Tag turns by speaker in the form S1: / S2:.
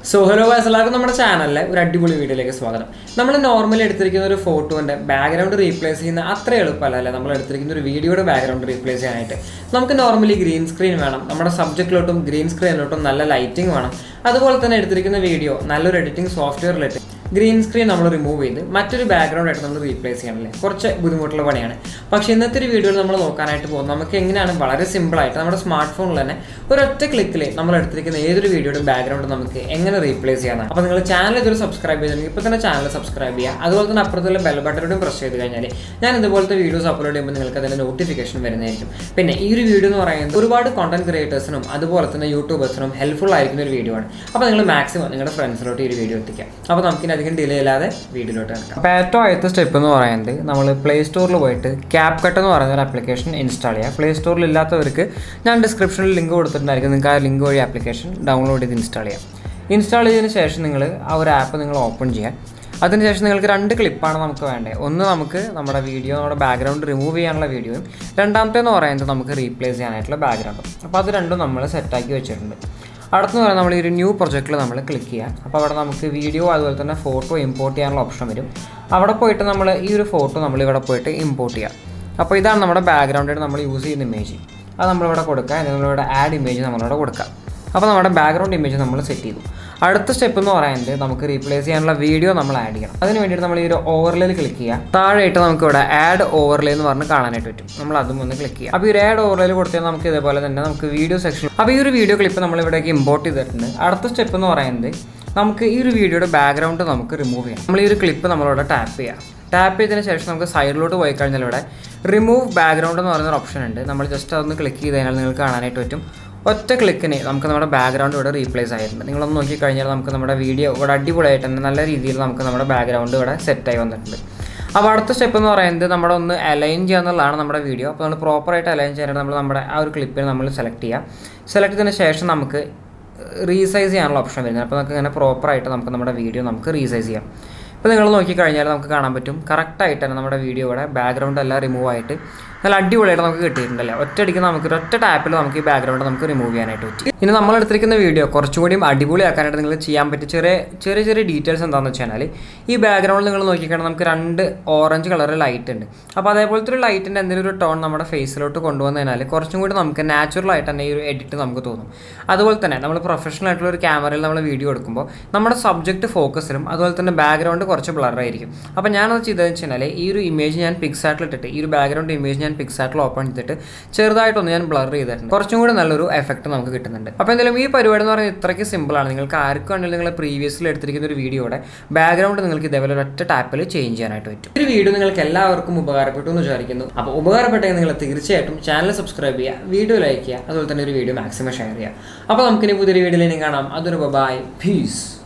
S1: so hello guys എല്ലാവർക്കും നമ്മുടെ ചാനലിലെ ഒരു അടിപൊളി വീഡിയോയിലേക്ക് സ്വാഗതം നമ്മൾ നോർമലി എടുത്തിരിക്കുന്ന ഒരു ഫോട്ടോൻ്റെ ബാക്ക്ഗ്രൗണ്ട് റീപ്ലേസ് ചെയ്യുന്ന അത്ര എളുപ്പമല്ല അല്ലേ നമ്മൾ എടുത്തിരിക്കുന്ന ഒരു വീഡിയോയുടെ ബാക്ക്ഗ്രൗണ്ട് റീപ്ലേസ് ചെയ്യാനായിട്ട് നമുക്ക് നോർമലി ഗ്രീൻ സ്ക്രീൻ വേണം നമ്മുടെ സബ്ജക്റ്റിലോട്ടും ഗ്രീൻ സ്ക്രീനിലോട്ടും നല്ല ലൈറ്റിംഗ് വേണം അതുപോലെ തന്നെ എടുത്തിരിക്കുന്ന വീഡിയോ നല്ലൊരു എഡിറ്റിംഗ് സോഫ്റ്റ്വെയറിലിട്ട് ഗ്രീൻ സ്ക്രീൻ നമ്മൾ റിമൂവ് ചെയ്ത് മറ്റൊരു ബാക്ക്ഗ്രൗണ്ട് ആയിട്ട് നമ്മൾ റീപ്ലേസ് ചെയ്യണമല്ലേ കുറച്ച് ബുദ്ധിമുട്ടുള്ള പണിയാണ് പക്ഷേ ഇന്നത്തെ ഒരു വീഡിയോയിൽ നമ്മൾ നോക്കാനായിട്ട് പോകും നമുക്ക് എങ്ങനെയാണ് വളരെ സിമ്പിളായിട്ട് നമ്മുടെ സ്മാർട്ട് ഫോണിൽ തന്നെ ഒരൊറ്റ ക്ലിക്കിൽ നമ്മൾ എടുത്തിരിക്കുന്ന ഏതൊരു വീഡിയോയുടെ ബാക്ക്ഗ്രൗണ്ട് നമുക്ക് എങ്ങനെ റീപ്ലേസ് ചെയ്യാനാണ് അപ്പോൾ നിങ്ങൾ ചാനൽ ഇതൊരു സബ്സ്ക്രൈബ് ചെയ്തിട്ടുണ്ടെങ്കിൽ ഇപ്പോൾ തന്നെ ചാനൽ സബ്സ്ക്രൈബ് ചെയ്യുക അതുപോലെ തന്നെ അപ്പുറത്തുള്ള ബെൽ ബട്ടണോടും പ്രസ് ചെയ്ത് കഴിഞ്ഞാൽ ഞാൻ ഇതുപോലത്തെ വീഡിയോസ് അപ്ലോഡ് ചെയ്യുമ്പോൾ നിങ്ങൾക്ക് അതിൻ്റെ നോട്ടിഫിക്കേഷൻ വരുന്നതായിരിക്കും പിന്നെ ഈ ഒരു വീഡിയോ എന്ന് പറയുന്നത് ഒരുപാട് കോണ്ടന്റ് ക്രിയേറ്റേഴ്സിനും അതുപോലെ തന്നെ യൂട്യൂബേഴ്സിനും ഹെൽപ്ഫുൾ ആയിരിക്കുന്ന ഒരു വീഡിയോ ആണ് അപ്പോൾ നിങ്ങൾ മാക്സിമം നിങ്ങളുടെ ഫ്രണ്ട്സിലോട്ട് ഈ ഒരു വീഡിയോ എത്തിക്കാം അപ്പോൾ നമുക്കിനി അധികം ഡിലേ ഇല്ലാതെ വീഡിയോയിലോട്ട് കിടക്കാം അപ്പോൾ ഏറ്റവും ആദ്യത്തെ സ്റ്റെപ്പ് എന്ന് പറയുന്നത് നമ്മൾ പ്ലേ സ്റ്റോറിൽ പോയിട്ട് ക്യാപ് കട്ട് എന്ന് പറയുന്ന ഒരു ആപ്ലിക്കേഷൻ ഇൻസ്റ്റാൾ ചെയ്യുക പ്ലേ സ്റ്റോറിൽ ഇല്ലാത്തവർക്ക് ഞാൻ ഡിസ്ക്രിപ്ഷനിൽ ലിങ്ക് കൊടുത്തിട്ടുണ്ടായിരിക്കും നിങ്ങൾക്ക് ആ ലിങ്ക് വഴി ആപ്ലിക്കേഷൻ ഡൗൺലോഡ് ചെയ്ത് ഇൻസ്റ്റാൾ ചെയ്യാം ഇൻസ്റ്റാൾ ചെയ്തതിന് ശേഷം നിങ്ങൾ ആ ഒരു ആപ്പ് നിങ്ങൾ ഓപ്പൺ ചെയ്യുക അതിനുശേഷം നിങ്ങൾക്ക് രണ്ട് ക്ലിപ്പാണ് നമുക്ക് വേണ്ടത് ഒന്ന് നമുക്ക് നമ്മുടെ വീഡിയോ നമ്മുടെ ബാക്ക്ഗ്രൗണ്ട് റിമൂവ് ചെയ്യാനുള്ള വീഡിയോയും രണ്ടാമത്തെ എന്ന് പറയുന്നത് നമുക്ക് റീപ്ലേസ് ചെയ്യാനായിട്ടുള്ള ബാക്ക്ഗ്രൗണ്ടും അപ്പോൾ അത് രണ്ടും നമ്മൾ സെറ്റാക്കി വെച്ചിട്ടുണ്ട് അടുത്തെന്ന് പറയുന്നത് നമ്മൾ ഈ ഒരു ന്യൂ പ്രൊജക്റ്റിൽ നമ്മൾ ക്ലിക്ക് ചെയ്യുക അപ്പോൾ അവിടെ നമുക്ക് വീഡിയോ അതുപോലെ തന്നെ ഫോട്ടോ ഇമ്പോർട്ട് ചെയ്യാനുള്ള ഓപ്ഷൻ വരും അവിടെ പോയിട്ട് നമ്മൾ ഈ ഒരു ഫോട്ടോ നമ്മൾ ഇവിടെ പോയിട്ട് ഇമ്പോർട്ട് ചെയ്യുക അപ്പോൾ ഇതാണ് നമ്മുടെ ബാക്ക്ഗ്രൗണ്ടിൽ നമ്മൾ യൂസ് ചെയ്യുന്ന ഇമേജ് അത് നമ്മളിവിടെ കൊടുക്കുക എന്നിട്ട് നമ്മളിവിടെ ആഡ് ഇമേജ് നമ്മളിവിടെ കൊടുക്കുക അപ്പോൾ നമ്മുടെ ബാക്ക്ഗ്രൗണ്ട് ഇമേജ് നമ്മൾ സെറ്റ് ചെയ്തു അടുത്ത സ്റ്റെപ്പ് എന്ന് പറയുന്നത് നമുക്ക് റീപ്ലേസ് ചെയ്യാനുള്ള വീഡിയോ നമ്മൾ ആഡ് ചെയ്യണം അതിന് വേണ്ടിയിട്ട് നമ്മൾ ഈ ഒരു ഓവർലേയിൽ ക്ലിക്ക് ചെയ്യുക താഴെയിട്ട് നമുക്ക് ഇവിടെ ആഡ് ഓവർലേ എന്ന് പറഞ്ഞ് കാണാനായിട്ട് പറ്റും നമ്മൾ അതും ഒന്ന് ക്ലിക്ക് ചെയ്യുക അപ്പോൾ ഈ ഒരു ആഡ് ഓവർലേയിൽ കൊടുത്താൽ നമുക്ക് ഇതേപോലെ തന്നെ നമുക്ക് വീഡിയോ സെക്ഷൻ അപ്പോൾ ഈ ഒരു വീഡിയോ ക്ലിപ്പ് നമ്മൾ ഇവിടേക്ക് ഇമ്പോർട്ട് ചെയ്തിട്ടുണ്ട് അടുത്ത സ്റ്റെപ്പ് എന്ന് പറയുന്നത് നമുക്ക് ഈ ഒരു വീഡിയോയുടെ ബാക്ക്ഗ്രൗണ്ട് നമുക്ക് റിമൂവ് ചെയ്യാം നമ്മൾ ഈ ഒരു ക്ലിപ്പ് നമ്മളിവിടെ ടാപ്പ് ചെയ്യാം ടാപ്പ് ചെയ്തതിന് ശേഷം നമുക്ക് സൈഡിലോട്ട് പോയി കഴിഞ്ഞാൽ ഇവിടെ റിമൂവ് ബാക്ക്ഗ്രൗണ്ട് എന്ന് പറയുന്ന ഒരു ഓപ്ഷൻ ഉണ്ട് നമ്മൾ ജസ്റ്റ് അതൊന്ന് ക്ലിക്ക് ചെയ്ത് കഴിഞ്ഞാൽ നിങ്ങൾക്ക് കാണാനായിട്ട് പറ്റും ഒറ്റ ക്ലിക്കിന് നമുക്ക് നമ്മുടെ ബാക്ക്ഗ്രൗണ്ട് ഇവിടെ റീപ്ലേസ് ആയിട്ടുണ്ട് നിങ്ങളൊന്ന് നോക്കിക്കഴിഞ്ഞാൽ നമുക്ക് നമ്മുടെ വീഡിയോ ഇവിടെ അടിപൊളിയായിട്ട് തന്നെ നല്ല രീതിയിൽ നമുക്ക് നമ്മുടെ ബാക്ക്ഗ്രൗണ്ട് ഇവിടെ സെറ്റായി വന്നിട്ടുണ്ട് അപ്പോൾ അടുത്ത സ്റ്റെപ്പ് എന്ന് പറയുന്നത് നമ്മുടെ ഒന്ന് അലൈൻ ചെയ്യുക എന്നുള്ളതാണ് നമ്മുടെ വീഡിയോ അപ്പോൾ നമ്മൾ പ്രോപ്പറായിട്ട് അലൈൻ ചെയ്യാനായിട്ട് നമ്മൾ നമ്മുടെ ആ ഒരു ക്ലിപ്പിന് നമ്മൾ സെലക്ട് ചെയ്യുക സെലക്ട് ചെയ്തതിന് ശേഷം നമുക്ക് റീസൈസ് ചെയ്യാനുള്ള ഓപ്ഷൻ വരുന്നത് അപ്പോൾ നമുക്ക് ഇങ്ങനെ പ്രോപ്പറായിട്ട് നമുക്ക് നമ്മുടെ വീഡിയോ നമുക്ക് റീസൈസ് ചെയ്യാം ഇപ്പോൾ നിങ്ങൾ നോക്കിക്കഴിഞ്ഞാൽ നമുക്ക് കാണാൻ പറ്റും കറക്റ്റായിട്ട് തന്നെ നമ്മുടെ വീഡിയോ ഇവിടെ ബാക്ക്ഗ്രൗണ്ട് എല്ലാം റിമൂവ് ആയിട്ട് നല്ല അടിപൊളിയായിട്ട് നമുക്ക് കിട്ടിയിട്ടുണ്ടല്ലേ ഒറ്റയടിക്ക് നമുക്ക് ഒറ്റ ടാപ്പിൽ നമുക്ക് ഈ ബാക്ക്ഗ്രൗണ്ട് നമുക്ക് റിമൂവ് ചെയ്യാനായിട്ട് പറ്റി ഇനി നമ്മൾ എടുത്തിരിക്കുന്ന വീഡിയോ കുറച്ചുകൂടി അടിപൊളിയാക്കാനായിട്ട് നിങ്ങൾ ചെയ്യാൻ പറ്റിയ ചെറിയ ചെറിയ ചെറിയ ഡീറ്റെയിൽസ് എന്താണെന്ന് വെച്ചാൽ ഈ ബാക്ക്ഗ്രൗണ്ടിൽ നിങ്ങൾ നോക്കിക്കഴിഞ്ഞാൽ നമുക്ക് രണ്ട് ഓറഞ്ച് കളർ ലൈറ്റ് ഉണ്ട് അപ്പോൾ അതേപോലത്തെ ഒരു ലൈറ്റിൻ്റെ എന്തെങ്കിലും ഒരു ടോൺ നമ്മുടെ ഫേസിലോട്ട് കൊണ്ടുവന്നു കഴിഞ്ഞാൽ കുറച്ചും കൂടി നമുക്ക് നാച്ചുറൽ ആയിട്ട് തന്നെ ഈ ഒരു എഡിറ്റ് നമുക്ക് തോന്നും അതുപോലെ തന്നെ നമ്മൾ പ്രൊഫഷണൽ ആയിട്ടുള്ള ഒരു ക്യാമറയിൽ നമ്മൾ വീഡിയോ എടുക്കുമ്പോൾ നമ്മുടെ സബ്ജക്റ്റ് ഫോക്കസിലും അതുപോലെ തന്നെ ബാക്ക്ഗ്രൗണ്ട് കുറച്ച് ബ്ലർ ആയിരിക്കും അപ്പോൾ ഞാനത് ചെയ്തതെന്ന് വെച്ചാൽ ഈ ഒരു ഇമേജ് ഞാൻ പിക്സാറ്റിൽ ഇട്ടിട്ട് ഈ ഒരു ബാക്ക്ഗ്രൗണ്ട് ഇമേജ് ഞാൻ പിക്സാറ്റിൽ ഓപ്പൺ ചെയ്തിട്ട് ചെറുതായിട്ടൊന്ന് ഞാൻ ബ്ലർ ചെയ്തിട്ടുണ്ട് കുറച്ചും കൂടി നല്ലൊരു എഫക്റ്റ് നമുക്ക് കിട്ടുന്നുണ്ട് അപ്പോൾ എന്തായാലും ഈ പരിപാടി എന്ന് പറയുന്നത് ഇത്രയ്ക്ക് സിമ്പിളാണ് നിങ്ങൾക്ക് ആർക്കും ആണെങ്കിലും നിങ്ങൾ പ്രീവിയസിൽ എടുത്തിരിക്കുന്ന ഒരു വീഡിയോയുടെ ബാക്ക്ഗ്രൗണ്ട് നിങ്ങൾക്ക് ഇതേപോലെ ഒറ്റ ടാപ്പിൽ ചേഞ്ച് ചെയ്യാനായിട്ട് പറ്റും ഒരു വീഡിയോ നിങ്ങൾക്ക് എല്ലാവർക്കും ഉപകാരപ്പെട്ടു എന്ന് വിചാരിക്കുന്നു അപ്പോൾ ഉപകാരപ്പെട്ടെങ്കിൽ നിങ്ങൾ തീർച്ചയായിട്ടും ചാനൽ സബ്സ്ക്രൈബ് ചെയ്യുക വീഡിയോ ലൈക്ക് ചെയ്യുക അതുപോലെ തന്നെ ഒരു വീഡിയോ മാക്സിമം ഷെയർ ചെയ്യുക അപ്പോൾ നമുക്കിനി പുതിയൊരു വീഡിയോയിൽ കാണാം അതൊരു ബൈ പീസ്